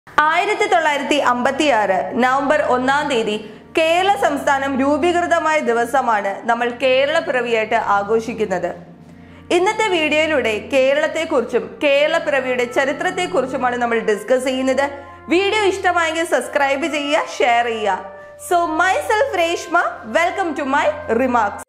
ആയിരത്തി തൊള്ളായിരത്തി അമ്പത്തി ആറ് നവംബർ ഒന്നാം തീയതി കേരള സംസ്ഥാനം രൂപീകൃതമായ ദിവസമാണ് നമ്മൾ കേരള പിറവിയായിട്ട് ആഘോഷിക്കുന്നത് ഇന്നത്തെ വീഡിയോയിലൂടെ കേരളത്തെക്കുറിച്ചും കേരള പിറവിയുടെ ചരിത്രത്തെക്കുറിച്ചുമാണ് നമ്മൾ ഡിസ്കസ് ചെയ്യുന്നത് വീഡിയോ ഇഷ്ടമായെങ്കിൽ സബ്സ്ക്രൈബ് ചെയ്യുക ഷെയർ ചെയ്യുക so myself Reshma welcome to my remarks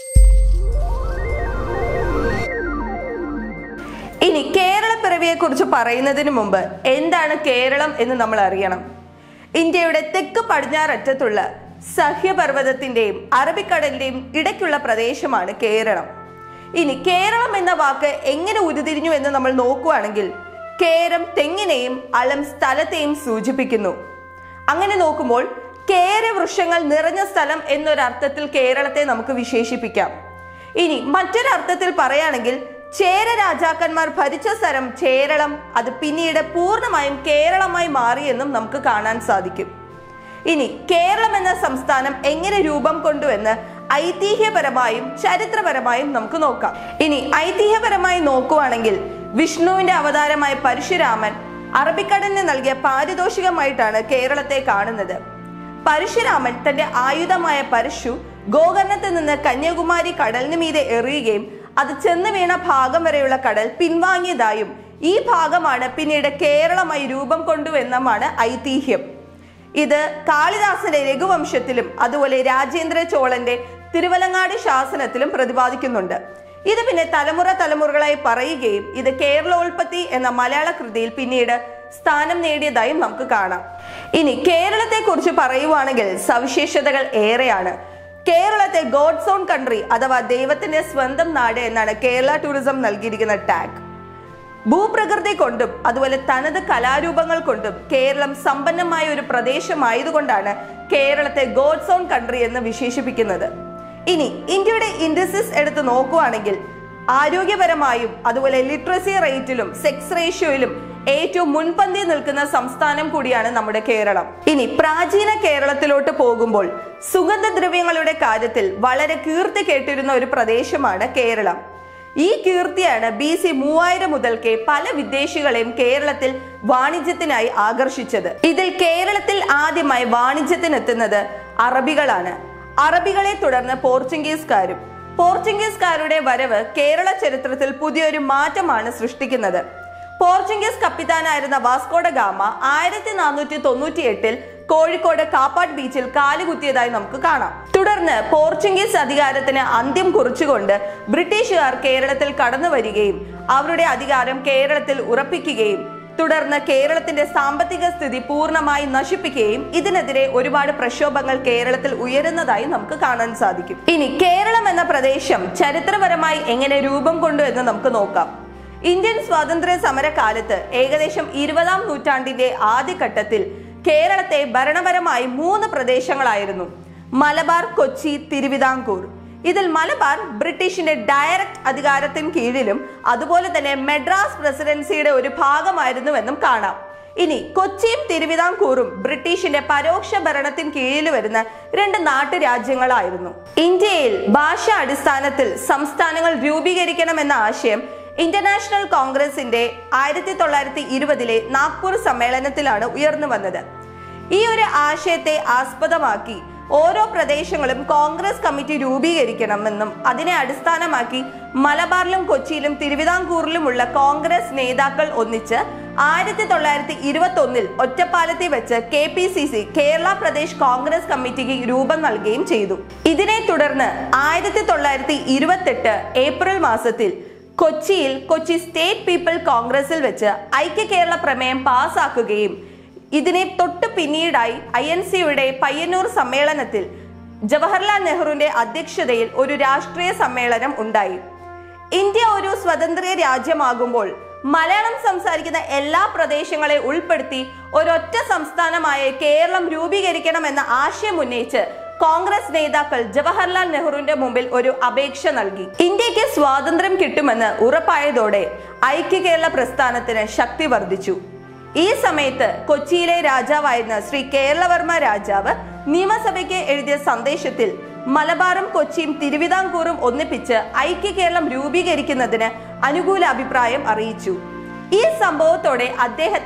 ഇനി കേരള പിറവിയെ കുറിച്ച് പറയുന്നതിന് മുമ്പ് എന്താണ് കേരളം എന്ന് നമ്മൾ അറിയണം ഇന്ത്യയുടെ തെക്ക് പടിഞ്ഞാററ്റത്തുള്ള സഹ്യപർവ്വതത്തിന്റെയും അറബിക്കടലിന്റെയും ഇടയ്ക്കുള്ള പ്രദേശമാണ് കേരളം ഇനി കേരളം എന്ന വാക്ക് എങ്ങനെ ഉരുതിരിഞ്ഞു എന്ന് നമ്മൾ നോക്കുകയാണെങ്കിൽ കേരം തെങ്ങിനെയും അളം സ്ഥലത്തെയും സൂചിപ്പിക്കുന്നു അങ്ങനെ നോക്കുമ്പോൾ കേര വൃക്ഷങ്ങൾ നിറഞ്ഞ സ്ഥലം എന്നൊരർത്ഥത്തിൽ കേരളത്തെ നമുക്ക് വിശേഷിപ്പിക്കാം ഇനി മറ്റൊരർത്ഥത്തിൽ പറയുകയാണെങ്കിൽ ചേര രാജാക്കന്മാർ ഭരിച്ച സ്ഥലം ചേരളം അത് പിന്നീട് പൂർണ്ണമായും കേരളമായി മാറിയെന്നും നമുക്ക് കാണാൻ സാധിക്കും ഇനി കേരളം എന്ന സംസ്ഥാനം എങ്ങനെ രൂപം കൊണ്ടുവെന്ന് ഐതിഹ്യപരമായും ചരിത്രപരമായും നമുക്ക് നോക്കാം ഇനി ഐതിഹ്യപരമായി നോക്കുവാണെങ്കിൽ വിഷ്ണുവിന്റെ അവതാരമായ പരശുരാമൻ അറബിക്കടലിന് നൽകിയ പാരിതോഷികമായിട്ടാണ് കേരളത്തെ കാണുന്നത് പരശുരാമൻ തന്റെ ആയുധമായ പരശു ഗോകർണത്തിൽ നിന്ന് കന്യാകുമാരി കടലിന് മീതെ എറിയുകയും അത് ചെന്ന് വീണ ഭാഗം വരെയുള്ള കടൽ പിൻവാങ്ങിയതായും ഈ ഭാഗമാണ് പിന്നീട് കേരളമായി രൂപം കൊണ്ടുവെന്നുമാണ് ഐതിഹ്യം ഇത് കാളിദാസന്റെ രഘുവംശത്തിലും അതുപോലെ രാജേന്ദ്ര ചോളന്റെ തിരുവലങ്ങാട് ശാസനത്തിലും പ്രതിപാദിക്കുന്നുണ്ട് ഇത് പിന്നെ തലമുറ തലമുറകളായി പറയുകയും ഇത് കേരളോൽപ്പത്തി എന്ന മലയാള കൃതിയിൽ പിന്നീട് സ്ഥാനം നേടിയതായും നമുക്ക് കാണാം ഇനി കേരളത്തെ കുറിച്ച് പറയുവാണെങ്കിൽ സവിശേഷതകൾ ഏറെയാണ് കേരളത്തെ ഗോഡ്സ് ഓൺ കൺട്രി അഥവാ ദൈവത്തിന്റെ സ്വന്തം നാട് എന്നാണ് കേരള ടൂറിസം നൽകിയിരിക്കുന്ന ടാഗ് ഭൂപ്രകൃതി കൊണ്ടും അതുപോലെ തനത് കലാരൂപങ്ങൾ കൊണ്ടും കേരളം സമ്പന്നമായ ഒരു പ്രദേശമായതുകൊണ്ടാണ് കേരളത്തെ ഗോഡ്സ് ഓൺ കൺട്രി എന്ന് വിശേഷിപ്പിക്കുന്നത് ഇനി ഇന്ത്യയുടെ ഇൻഡസിസ് എടുത്ത് നോക്കുവാണെങ്കിൽ ആരോഗ്യപരമായും അതുപോലെ ലിറ്ററസി റേറ്റിലും സെക്സ് റേഷ്യോയിലും ഏറ്റവും മുൻപന്തി നിൽക്കുന്ന സംസ്ഥാനം കൂടിയാണ് നമ്മുടെ കേരളം ഇനി പ്രാചീന കേരളത്തിലോട്ട് പോകുമ്പോൾ സുഗന്ധദ്രവ്യങ്ങളുടെ കാര്യത്തിൽ വളരെ കീർത്തി കേട്ടിരുന്ന ഒരു പ്രദേശമാണ് കേരളം ഈ കീർത്തിയാണ് ബി സി മൂവായിരം മുതൽക്കേ പല വിദേശികളെയും കേരളത്തിൽ വാണിജ്യത്തിനായി ആകർഷിച്ചത് ഇതിൽ കേരളത്തിൽ ആദ്യമായി വാണിജ്യത്തിനെത്തുന്നത് അറബികളാണ് അറബികളെ തുടർന്ന് പോർച്ചുഗീസുകാരും പോർച്ചുഗീസുകാരുടെ വരവ് കേരള ചരിത്രത്തിൽ പുതിയൊരു മാറ്റമാണ് സൃഷ്ടിക്കുന്നത് പോർച്ചുഗീസ് കപ്പിത്താനായിരുന്ന വാസ്കോഡ ഗാമ ആയിരത്തി നാനൂറ്റി തൊണ്ണൂറ്റി എട്ടിൽ കോഴിക്കോട് കാപ്പാട് ബീച്ചിൽ കാലുകുത്തിയതായി നമുക്ക് കാണാം തുടർന്ന് പോർച്ചുഗീസ് അധികാരത്തിന് അന്ത്യം കുറിച്ചുകൊണ്ട് ബ്രിട്ടീഷുകാർ കേരളത്തിൽ കടന്നു വരികയും അവരുടെ അധികാരം കേരളത്തിൽ ഉറപ്പിക്കുകയും തുടർന്ന് കേരളത്തിന്റെ സാമ്പത്തിക സ്ഥിതി പൂർണ്ണമായി നശിപ്പിക്കുകയും ഇതിനെതിരെ ഒരുപാട് പ്രക്ഷോഭങ്ങൾ കേരളത്തിൽ ഉയരുന്നതായി നമുക്ക് കാണാൻ സാധിക്കും ഇനി കേരളം എന്ന പ്രദേശം ചരിത്രപരമായി എങ്ങനെ രൂപം കൊണ്ടു എന്ന് നമുക്ക് നോക്കാം ഇന്ത്യൻ സ്വാതന്ത്ര്യ സമര കാലത്ത് ഏകദേശം ഇരുപതാം നൂറ്റാണ്ടിന്റെ ആദ്യഘട്ടത്തിൽ കേരളത്തെ ഭരണപരമായി മൂന്ന് പ്രദേശങ്ങളായിരുന്നു മലബാർ കൊച്ചി തിരുവിതാംകൂർ ഇതിൽ മലബാർ ബ്രിട്ടീഷിന്റെ ഡയറക്റ്റ് അധികാരത്തിന് കീഴിലും അതുപോലെ തന്നെ മെഡ്രാസ് പ്രസിഡൻസിയുടെ ഒരു ഭാഗമായിരുന്നുവെന്നും കാണാം ഇനി കൊച്ചിയും തിരുവിതാംകൂറും ബ്രിട്ടീഷിന്റെ പരോക്ഷ ഭരണത്തിന് കീഴിൽ വരുന്ന രണ്ട് നാട്ടുരാജ്യങ്ങളായിരുന്നു ഇന്ത്യയിൽ ഭാഷാ അടിസ്ഥാനത്തിൽ സംസ്ഥാനങ്ങൾ രൂപീകരിക്കണമെന്ന ആശയം ഇന്റർനാഷണൽ കോൺഗ്രസിന്റെ ആയിരത്തി തൊള്ളായിരത്തി ഇരുപതിലെ നാഗ്പൂർ സമ്മേളനത്തിലാണ് ഉയർന്നു വന്നത് ഈ ഒരു ആശയത്തെ ആസ്പദമാക്കി ഓരോ പ്രദേശങ്ങളും കോൺഗ്രസ് കമ്മിറ്റി രൂപീകരിക്കണമെന്നും അതിനെ അടിസ്ഥാനമാക്കി മലബാറിലും കൊച്ചിയിലും തിരുവിതാംകൂറിലുമുള്ള കോൺഗ്രസ് നേതാക്കൾ ഒന്നിച്ച് ആയിരത്തി തൊള്ളായിരത്തി ഇരുപത്തി ഒന്നിൽ ഒറ്റപ്പാലത്തിൽ വെച്ച് K P C C Kerala Pradesh Congress കമ്മിറ്റിക്ക് രൂപം നൽകുകയും ചെയ്തു ഇതിനെ തുടർന്ന് ആയിരത്തി തൊള്ളായിരത്തി ഇരുപത്തെട്ട് ഏപ്രിൽ മാസത്തിൽ കൊച്ചിയിൽ കൊച്ചി സ്റ്റേറ്റ് പീപ്പിൾ കോൺഗ്രസിൽ വെച്ച് ഐക്യ കേരള പ്രമേയം പാസാക്കുകയും ഇതിനെ തൊട്ട് പിന്നീടായി ഐ എൻ സിയുടെ പയ്യന്നൂർ സമ്മേളനത്തിൽ ജവഹർലാൽ നെഹ്റുവിന്റെ അധ്യക്ഷതയിൽ ഒരു രാഷ്ട്രീയ സമ്മേളനം ഉണ്ടായി ഇന്ത്യ ഒരു സ്വതന്ത്ര രാജ്യമാകുമ്പോൾ മലയാളം സംസാരിക്കുന്ന എല്ലാ പ്രദേശങ്ങളെ ഉൾപ്പെടുത്തി ഒരൊറ്റ സംസ്ഥാനമായ കേരളം രൂപീകരിക്കണമെന്ന ആശയം ഉന്നയിച്ച് കോൺഗ്രസ് നേതാക്കൾ ജവഹർലാൽ നെഹ്റുവിന്റെ മുമ്പിൽ ഒരു അപേക്ഷ നൽകി ഇന്ത്യക്ക് സ്വാതന്ത്ര്യം കിട്ടുമെന്ന് ഉറപ്പായതോടെ ഐക്യ കേരള പ്രസ്ഥാനത്തിന് ശക്തി വർദ്ധിച്ചു ഈ സമയത്ത് കൊച്ചിയിലെ രാജാവായിരുന്ന ശ്രീ കേരളവർമ്മ രാജാവ് നിയമസഭയ്ക്ക് എഴുതിയ സന്ദേശത്തിൽ മലബാറും കൊച്ചിയും തിരുവിതാംകൂറും ഒന്നിപ്പിച്ച് ഐക്യ കേരളം രൂപീകരിക്കുന്നതിന് അനുകൂല അഭിപ്രായം അറിയിച്ചു ഈ സംഭവത്തോടെ അദ്ദേഹത്തെ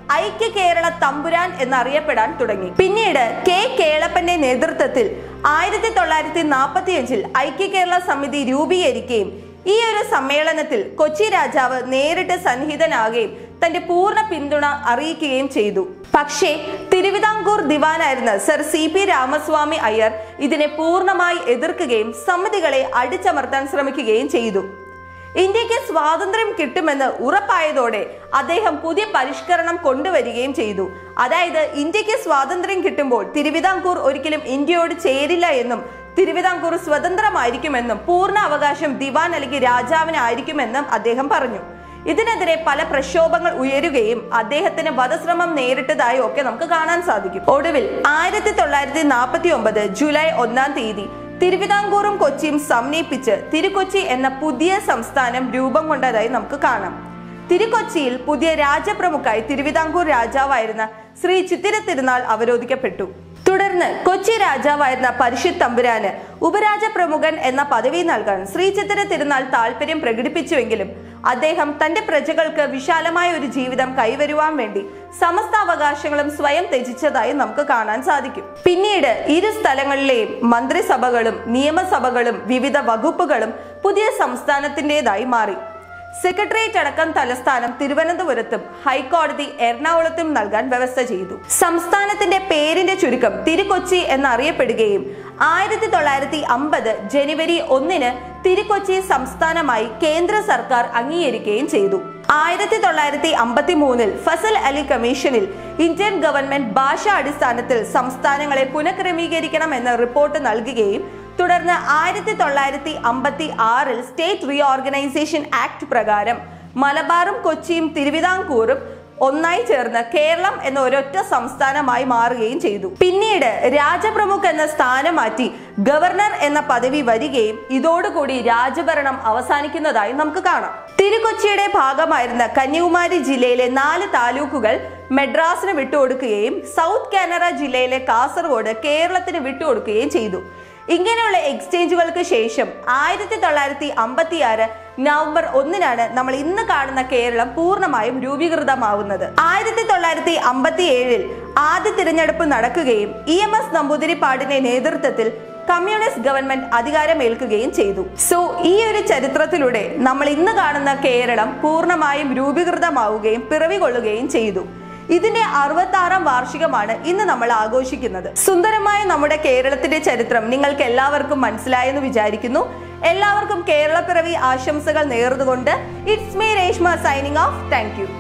ഐക്യ കേരള തമ്പുരാൻ എന്നറിയപ്പെടാൻ തുടങ്ങി പിന്നീട് കെ കേളപ്പന്റെ നേതൃത്വത്തിൽ ആയിരത്തി തൊള്ളായിരത്തി നാൽപ്പത്തി അഞ്ചിൽ ഐക്യ കേരള സമിതി രൂപീകരിക്കുകയും ഈ ഒരു സമ്മേളനത്തിൽ കൊച്ചി രാജാവ് നേരിട്ട് സന്നിഹിതനാകുകയും തന്റെ പൂർണ്ണ പിന്തുണ അറിയിക്കുകയും ചെയ്തു പക്ഷേ തിരുവിതാംകൂർ ദിവാനായിരുന്ന Sir C P Ramaswamy Iyer ഇതിനെ പൂർണ്ണമായി എതിർക്കുകയും സമിതികളെ അടിച്ചമർത്താൻ ശ്രമിക്കുകയും ചെയ്തു ഇന്ത്യക്ക് സ്വാതന്ത്ര്യം കിട്ടുമെന്ന് ഉറപ്പായതോടെ അദ്ദേഹം പുതിയ പരിഷ്കരണം കൊണ്ടുവരികയും ചെയ്തു അതായത് ഇന്ത്യക്ക് സ്വാതന്ത്ര്യം കിട്ടുമ്പോൾ തിരുവിതാംകൂർ ഒരിക്കലും ഇന്ത്യയോട് ചേരില്ല എന്നും തിരുവിതാംകൂർ സ്വതന്ത്രമായിരിക്കുമെന്നും പൂർണ്ണ അവകാശം ദിവാൻ അല്ലെങ്കിൽ രാജാവിനായിരിക്കുമെന്നും അദ്ദേഹം പറഞ്ഞു ഇതിനെതിരെ പല പ്രക്ഷോഭങ്ങൾ ഉയരുകയും അദ്ദേഹത്തിന് വധശ്രമം നേരിട്ടതായും ഒക്കെ നമുക്ക് കാണാൻ സാധിക്കും ഒടുവിൽ ആയിരത്തി തൊള്ളായിരത്തി നാൽപ്പത്തി ഒമ്പത് ജൂലൈ ഒന്നാം തീയതി തിരുവിതാംകൂറും കൊച്ചിയും സമന്വയിപ്പിച്ച് തിരുക്കൊച്ചി എന്ന പുതിയ സംസ്ഥാനം രൂപം കൊണ്ടതായി നമുക്ക് കാണാം തിരുക്കൊച്ചിയിൽ പുതിയ രാജപ്രമുഖായി തിരുവിതാംകൂർ രാജാവായിരുന്ന ശ്രീ ചിത്തിര തിരുനാൾ അവരോധിക്കപ്പെട്ടു തുടർന്ന് കൊച്ചി രാജാവായിരുന്ന പരിഷത്ത് തമ്പുരാന് ഉപരാജ പ്രമുഖൻ എന്ന പദവി നൽകാൻ ശ്രീ ചിത്തിര തിരുനാൾ താല്പര്യം പ്രകടിപ്പിച്ചുവെങ്കിലും അദ്ദേഹം തന്റെ പ്രജകൾക്ക് വിശാലമായ ഒരു ജീവിതം കൈവരുവാൻ വേണ്ടി സമസ്ത അവകാശങ്ങളും സ്വയം ത്യജിച്ചതായി നമുക്ക് കാണാൻ സാധിക്കും പിന്നീട് ഇരു സ്ഥലങ്ങളിലെയും മന്ത്രിസഭകളും നിയമസഭകളും വിവിധ വകുപ്പുകളും പുതിയ സംസ്ഥാനത്തിൻ്റെതായി മാറി സെക്രട്ടേറിയറ്റ് അടക്കം തലസ്ഥാനം തിരുവനന്തപുരത്തും ഹൈക്കോടതി എറണാകുളത്തും നൽകാൻ വ്യവസ്ഥ ചെയ്തു സംസ്ഥാനത്തിന്റെ പേരിന്റെ ചുരുക്കം തിരുക്കൊച്ചി എന്നറിയപ്പെടുകയും ആയിരത്തി തൊള്ളായിരത്തി അമ്പത് ജനുവരി ഒന്നിന് തിരുക്കൊച്ചി സംസ്ഥാനമായി കേന്ദ്ര സർക്കാർ അംഗീകരിക്കുകയും ചെയ്തു ആയിരത്തി തൊള്ളായിരത്തി അമ്പത്തി മൂന്നിൽ ഫസൽ അലി കമ്മീഷനിൽ ഇന്ത്യൻ ഗവൺമെന്റ് ഭാഷാ അടിസ്ഥാനത്തിൽ സംസ്ഥാനങ്ങളെ പുനഃക്രമീകരിക്കണം എന്ന റിപ്പോർട്ട് നൽകുകയും തുടർന്ന് ആയിരത്തി തൊള്ളായിരത്തി അമ്പത്തി ആറിൽ സ്റ്റേറ്റ് റീഓർഗനൈസേഷൻ ആക്ട് പ്രകാരം മലബാറും കൊച്ചിയും തിരുവിതാംകൂറും ഒന്നായി ചേർന്ന് കേരളം എന്ന ഒരൊറ്റ സംസ്ഥാനമായി മാറുകയും ചെയ്തു പിന്നീട് രാജപ്രമുഖ് എന്ന സ്ഥാനം മാറ്റി ഗവർണർ എന്ന പദവി വരികയും ഇതോടുകൂടി രാജഭരണം അവസാനിക്കുന്നതായി നമുക്ക് കാണാം തിരുക്കൊച്ചിയുടെ ഭാഗമായിരുന്ന കന്യാകുമാരി ജില്ലയിലെ നാല് താലൂക്കുകൾ മെഡ്രാസിന് വിട്ടുകൊടുക്കുകയും സൗത്ത് കാനറ ജില്ലയിലെ കാസർഗോഡ് കേരളത്തിന് വിട്ടുകൊടുക്കുകയും ചെയ്തു ഇങ്ങനെയുള്ള എക്സ്ചേഞ്ചുകൾക്ക് ശേഷം ആയിരത്തി തൊള്ളായിരത്തി അമ്പത്തി ആറ് നവംബർ ഒന്നിനാണ് നമ്മൾ ഇന്ന് കാണുന്ന കേരളം പൂർണ്ണമായും രൂപീകൃതമാവുന്നത് ആയിരത്തി തൊള്ളായിരത്തി അമ്പത്തി ഏഴിൽ ആദ്യ തിരഞ്ഞെടുപ്പ് നടക്കുകയും ഇ എം എസ് നമ്പൂതിരിപ്പാടിന്റെ നേതൃത്വത്തിൽ കമ്മ്യൂണിസ്റ്റ് ഗവൺമെന്റ് അധികാരമേൽക്കുകയും ചെയ്തു സോ ഈ ഒരു ചരിത്രത്തിലൂടെ നമ്മൾ ഇന്ന് കാണുന്ന കേരളം പൂർണ്ണമായും രൂപീകൃതമാവുകയും പിറവികൊള്ളുകയും ചെയ്തു ഇതിന്റെ അറുപത്തി ആറാം വാർഷികമാണ് ഇന്ന് നമ്മൾ ആഘോഷിക്കുന്നത് സുന്ദരമായ നമ്മുടെ കേരളത്തിന്റെ ചരിത്രം നിങ്ങൾക്ക് എല്ലാവർക്കും മനസ്സിലായെന്ന് വിചാരിക്കുന്നു എല്ലാവർക്കും കേരളപ്പിറവി ആശംസകൾ നേർന്നുകൊണ്ട് it's me Reshma signing off thank U